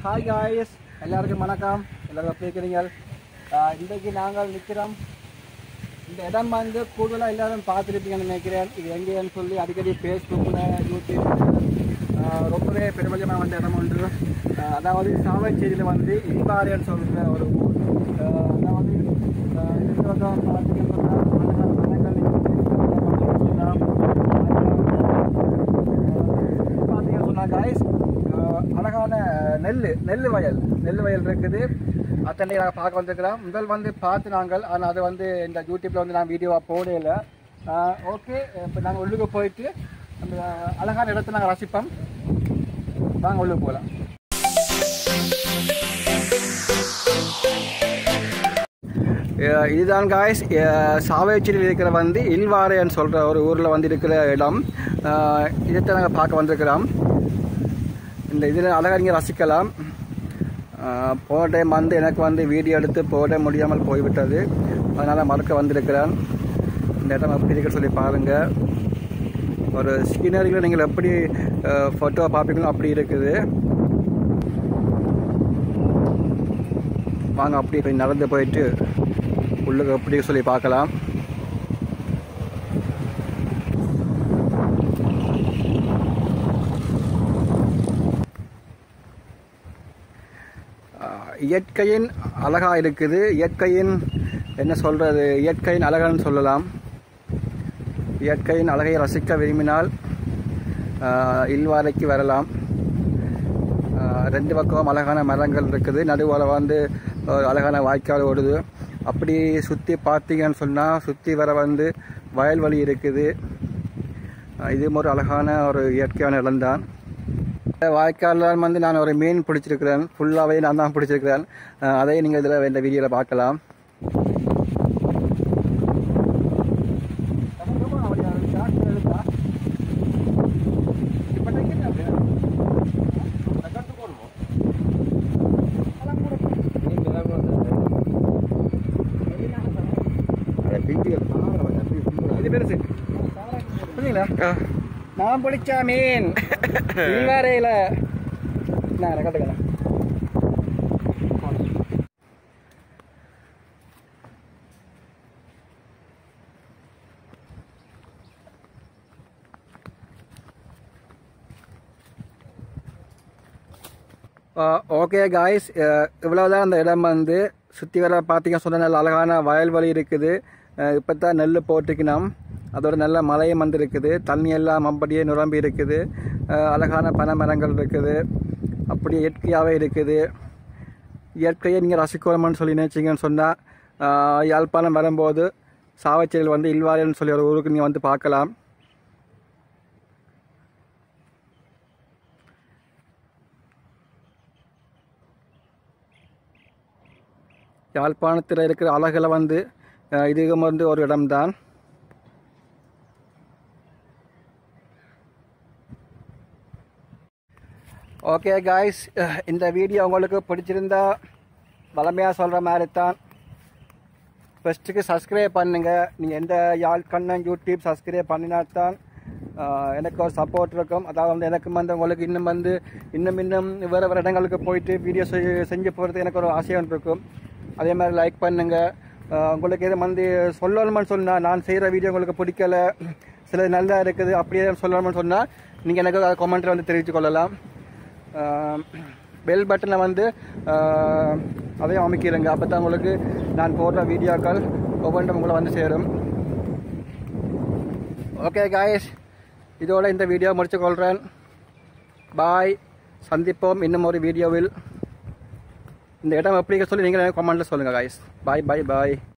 hi guys எல்லாருக்கும் வணக்கம் எல்லாரும் எப்படி இருக்கிறீங்க ஆஹ் இன்றைக்கு நாங்கள் நிற்கிறோம் இந்த இடம் வந்து கூடுதலாக எல்லாரும் பார்த்துருப்பீங்கன்னு நினைக்கிறேன் இது எங்கேன்னு சொல்லி அடிக்கடி ஃபேஸ்புக்கில் யூடியூப் ரொம்பவே பெருமதியமாக வந்த இடம் ஒன்று ஆஹ் அதாவது சாவச்சேரியில் வந்து இம்பாரியன்னு சொல்கிற ஒரு ஊர் ஆஹ் அதாவது ஆஹ் இந்த பக்கம் பார்த்தீங்கன்னு சொன்னா மரங்கள் மரங்கள் பார்த்தீங்கன்னு சொன்னா காய்ஸ் அழகான நெல் நெல் வயல் நெல் வயல் இருக்குது அத்தனை நாங்கள் பார்க்க வந்திருக்கிறோம் முதல் வந்து பார்த்து நாங்கள் ஆனால் அது வந்து இந்த யூடியூப்பில் வந்து நான் வீடியோவாக போடல ஓகே இப்போ நாங்கள் உள்ளுக்கு போயிட்டு அந்த அழகான இடத்தை நாங்கள் ரசிப்போம் வாங்க உள்ளுக்கு போகலாம் அஹ் இதுதான் காய்ஸ் சாவேச்சியில் இருக்கிற வந்து இல்வாரைன்னு சொல்கிற ஒரு ஊரில் வந்து இருக்கிற இடம் அஹ் இதைத்தான் நாங்கள் பார்க்க வந்திருக்கிறோம் இந்த இதில் அழகாக நீங்கள் ரசிக்கலாம் அஹ் போன டைம் வந்து எனக்கு வந்து வீடியோ எடுத்து போட முடியாமல் போய்விட்டது அதனால் மறக்க வந்திருக்கிறேன் இந்த இடம் எப்படி இருக்குன்னு சொல்லி பாருங்கள் ஒரு சீனரியில் நீங்கள் எப்படி ஃபோட்டோ பார்ப்பீங்களோ அப்படி இருக்குது வாங்க அப்படி போய் நடந்து போயிட்டு உள்ளுக்கு எப்படி சொல்லி பார்க்கலாம் ஆஹ் இயற்கையின் அழகா இருக்குது இயற்கையின் என்ன சொல்றது இயற்கையின் அழகான்னு சொல்லலாம் இயற்கையின் அழகை ரசிக்க விரும்பினால் ஆஹ் இல்வாரைக்கு வரலாம் ஆஹ் ரெண்டு பக்கம் அழகான மரங்கள் இருக்குது நடுவில் வந்து ஒரு அழகான வாய்க்கால் ஓடுது அப்படி சுற்றி பார்த்தீங்கன்னு சொன்னால் சுற்றி வர வந்து வயல்வெளி இருக்குது ஆஹ் இதுவும் ஒரு அழகான ஒரு இயற்கையான இடம்தான் வாய்க்காலில் வந்து நான் ஒரு மீன் பிடிச்சிருக்கிறேன் ஃபுல்லாகவே நான் தான் பிடிச்சிருக்கிறேன் ஆஹ் அதை நீங்கள் இதில் இந்த வீடியோவில் பார்க்கலாம் இது பெருசு புரியுங்களா நான் பிடிச்ச மீன் இல்வாரையில நான் கட்டுக்கலாம் ஓகே காய்ஸ் இவ்வளோதான் அந்த இடம் வந்து சுற்றி வர பார்த்தீங்க சொன்ன நல்ல அழகான வயல்வெளி இருக்குது இப்போ தான் நெல் போட்டுக்கணும் அதோட நல்ல மழையும் வந்து இருக்குது தண்ணி எல்லாம் அப்படியே நிரம்பி இருக்குது அஹ் அழகான பனை மரங்கள் இருக்குது அப்படியே இயற்கையாகவே இருக்குது இயற்கையை நீங்கள் ரசிக்கணும்னு சொல்லி நினைச்சீங்கன்னு சொன்னால் யாழ்ப்பாணம் வரும்போது சாவச்சேரியில் வந்து இல்வாரியன்னு சொல்லி ஒரு ஊருக்கு நீங்கள் வந்து பார்க்கலாம் யாழ்ப்பாணத்தில் இருக்கிற அழகில் வந்து அஹ் இதுவும் வந்து ஒரு இடம்தான் ஓகே காய்ஸ் இந்த வீடியோ உங்களுக்கு பிடிச்சிருந்தா வளமையாக சொல்கிற மாதிரி தான் ஃபஸ்ட்டுக்கு சப்ஸ்கிரைப் பண்ணுங்கள் நீங்கள் எந்த யாழ் கண்ணன் யூடியூப் சப்ஸ்கிரைப் பண்ணினா தான் ஆஹ், எனக்கு ஒரு சப்போர்ட் இருக்கும் அதாவது வந்து எனக்கு வந்து உங்களுக்கு இன்னும் வந்து இன்னும் இன்னும் வேறு வேறு இடங்களுக்கு போயிட்டு வீடியோ செஞ்சு போகிறது எனக்கு ஒரு ஆசையாக இருக்கும் அதே மாதிரி லைக் பண்ணுங்கள் உங்களுக்கு எது வந்து சொல்லணும்னு சொன்னால் நான் செய்கிற வீடியோ உங்களுக்கு பிடிக்கல சில நல்லா இருக்குது அப்படியே சொல்லணும்னு சொன்னால் நீங்கள் எனக்கு அதை கமெண்ட்டில் வந்து தெரிவித்து கொள்ளலாம் பெல் பட்டனை வந்து ஆஹ், அதையும் அமைக்கிறேங்க அப்போ தான் உங்களுக்கு நான் போடுற வீடியோக்கள் ஒவ்வொன்றும் உங்களை வந்து சேரும் ஓகே காய்ஸ் இதோட இந்த வீடியோ முடிச்சு கொள்கிறேன் பாய் சந்திப்போம் இன்னும் ஒரு வீடியோவில் இந்த இடம் எப்படி சொல்லி நீங்கள் கமெண்ட்டில் சொல்லுங்கள் காய்ஸ் பாய் பாய் பாய்